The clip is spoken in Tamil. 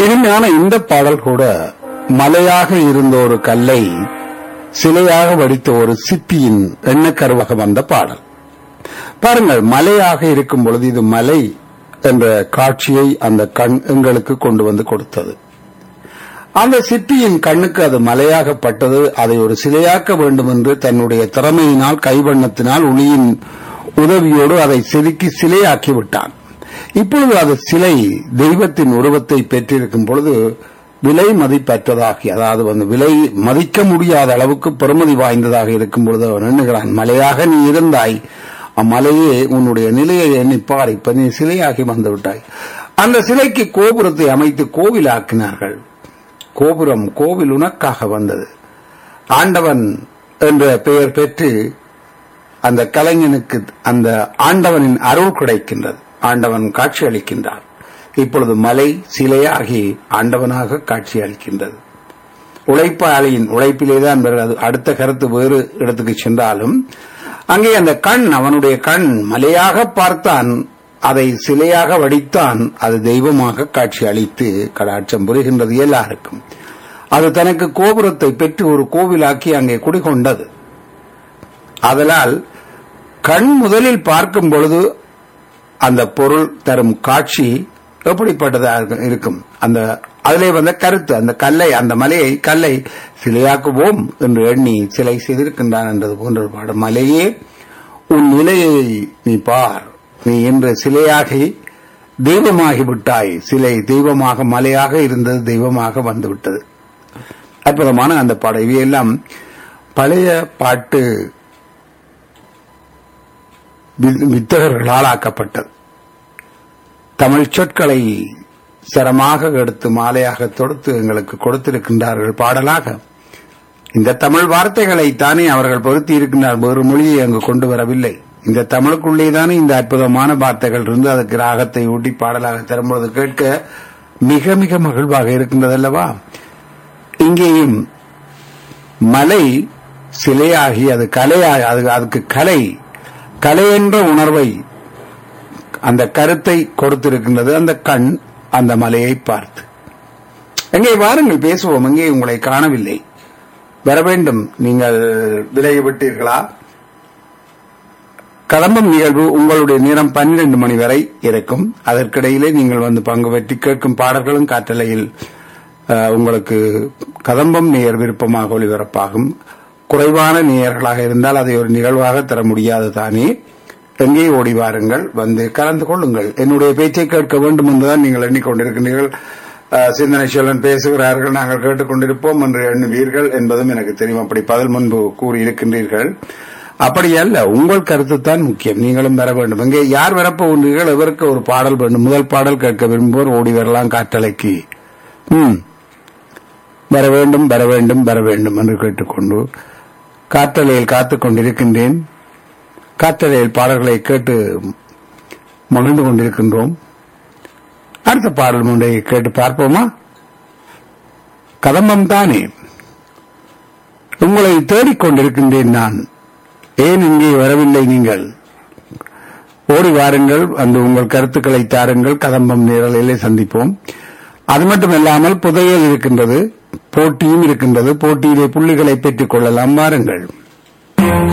இனிமையான இந்த பாடல் கூட மலையாக இருந்த ஒரு கல்லை சிலையாக வடித்த ஒரு சிப்பியின் எண்ணக்கருவாக வந்த பாடல் பாருங்கள் மலையாக இருக்கும் பொழுது இது மலை என்ற காட்சியை அந்த கண் எங்களுக்கு கொண்டு வந்து கொடுத்தது அந்த சிற்பியின் கண்ணுக்கு அது மலையாகப்பட்டது அதை ஒரு சிலையாக்க வேண்டும் என்று தன்னுடைய திறமையினால் கைவண்ணத்தினால் ஒளியின் உதவியோடு அதை செதுக்கி சிலையாக்கி விட்டான் இப்பொழுது அது சிலை தெய்வத்தின் உருவத்தை பெற்றிருக்கும் பொழுது விலை மதிப்பற்றதாகி அதாவது வந்து விலை மதிக்க முடியாத அளவுக்கு பெருமதி வாய்ந்ததாக இருக்கும் பொழுது அவன் எண்ணுகிறான் மலையாக நீ இருந்தாய் அம்மலையே உன்னுடைய நிலையை எண்ணிப்பார் இப்ப நீ சிலையாகி வந்து விட்டாய் அந்த சிலைக்கு கோபுரத்தை அமைத்து கோவிலாக்கினார்கள் கோபுரம் கோவில் உனக்காக வந்தது ஆண்டவன் என்ற பெயர் பெற்று அந்த கலைஞனுக்கு அந்த ஆண்டவனின் அருள் கிடைக்கின்றது ஆண்டவன் காட்சி அளிக்கின்றார் இப்பொழுது மலை சிலையாகி ஆண்டவனாக காட்சி அளிக்கின்றது உழைப்பாளியின் உழைப்பிலேதான் வருகிறது அடுத்த கருத்து வேறு இடத்துக்கு சென்றாலும் அங்கே அந்த கண் அவனுடைய கண் மலையாக பார்த்தான் அதை சிலையாக வடித்தான் அது தெய்வமாக காட்சி அளித்து கடாட்சம் புரிகின்றது எல்லாருக்கும் அது தனக்கு கோபுரத்தை பெற்று ஒரு கோவிலாக்கி அங்கே குடிகொண்டது அதனால் கண் முதலில் பார்க்கும் பொழுது அந்த பொருள் தரும் காட்சி எப்படிப்பட்டதாக இருக்கும் அந்த அதிலே வந்த கருத்து அந்த கல்லை அந்த மலையை கல்லை சிலையாக்குவோம் என்று எண்ணி சிலை செய்திருக்கின்றான் என்றது போன்ற பாடம் மலையே உன் நிலையை நீ பார் நீ இன்று சிலையாகி தெய்வமாகி விட்டாய் சிலை தெய்வமாக மலையாக இருந்தது தெய்வமாக வந்து விட்டது அற்புதமான அந்த பாடம் இவையெல்லாம் பழைய பாட்டு வித்தகர்களால் ஆக்கப்பட்டது தமிழ் சொற்களை சரமாக எடுத்து மாலையாக தொடுத்து எங்களுக்கு கொடுத்திருக்கின்றார்கள் பாடலாக இந்த தமிழ் வார்த்தைகளை தானே அவர்கள் பொருத்தி இருக்கின்றார் வேறு மொழியை அங்கு கொண்டு வரவில்லை இந்த தமிழுக்குள்ளே தானே இந்த அற்புதமான வார்த்தைகள் இருந்து அதுக்கு ராகத்தை ஊட்டி பாடலாக தரும்பொழுது கேட்க மிக மிக மகிழ்வாக இருக்கின்றது அல்லவா இங்கேயும் மலை சிலையாகி அது கலையாகி அது அதுக்கு கலை கலை என்ற உணர்வை அந்த கருத்தை கொடுத்திருக்கின்றது அந்த கண் அந்த மலையை பார்த்து எங்கே வாருங்கள் பேசுவோம் எங்கே உங்களை காணவில்லை வர வேண்டும் நீங்கள் விலகி விட்டீர்களா கலம்பம் நிகழ்வு உங்களுடைய நேரம் பன்னிரண்டு மணி வரை இருக்கும் அதற்கிடையிலே நீங்கள் வந்து பங்கு பெற்றி கேட்கும் பாடல்களும் காற்றலையில் உங்களுக்கு கதம்பம் நேயர் விருப்பமாக ஒளிபரப்பாகும் குறைவான நேயர்களாக இருந்தால் அதை ஒரு நிகழ்வாக தர முடியாது தானே எங்கே ஓடி வாருங்கள் வந்து கலந்து கொள்ளுங்கள் என்னுடைய பேச்சை கேட்க வேண்டும் என்றுதான் நீங்கள் எண்ணிக்கொண்டிருக்கின்றீர்கள் சிந்தனை செல்வன் பேசுகிறார்கள் நாங்கள் கேட்டுக்கொண்டிருப்போம் என்று எண்ணுவீர்கள் என்பதும் எனக்கு தெரியும் அப்படி பதில் முன்பு கூறியிருக்கின்றீர்கள் அப்படி அல்ல உங்கள் கருத்து தான் முக்கியம் நீங்களும் வர வேண்டும் இங்கே யார் வரப்போகின்றீர்கள் எவருக்கு ஒரு பாடல் வேண்டும் முதல் பாடல் கேட்க விரும்புவோர் ஓடி வரலாம் காற்றலைக்கு ம் வர வேண்டும் வர வேண்டும் வர வேண்டும் என்று கேட்டுக்கொண்டு காற்றலையில் காத்துக் கொண்டிருக்கின்றேன் காற்றலையில் பாடல்களை கேட்டு மகிழ்ந்து கொண்டிருக்கின்றோம் அடுத்த பாடல் ஒன்றை கேட்டு பார்ப்போமா கதம்பம் தானே உங்களை தேடிக்கொண்டிருக்கின்றேன் நான் ஏன் இங்கே வரவில்லை நீங்கள் ஓடி வாருங்கள் அந்த உங்கள் கருத்துக்களை தாருங்கள் கதம்பம் நேரலையிலே சந்திப்போம் அது மட்டுமல்லாமல் புதையல் இருக்கின்றது போட்டியும் இருக்கின்றது போட்டியிலே புள்ளிகளை பெற்றுக் கொள்ளலாம் வாருங்கள்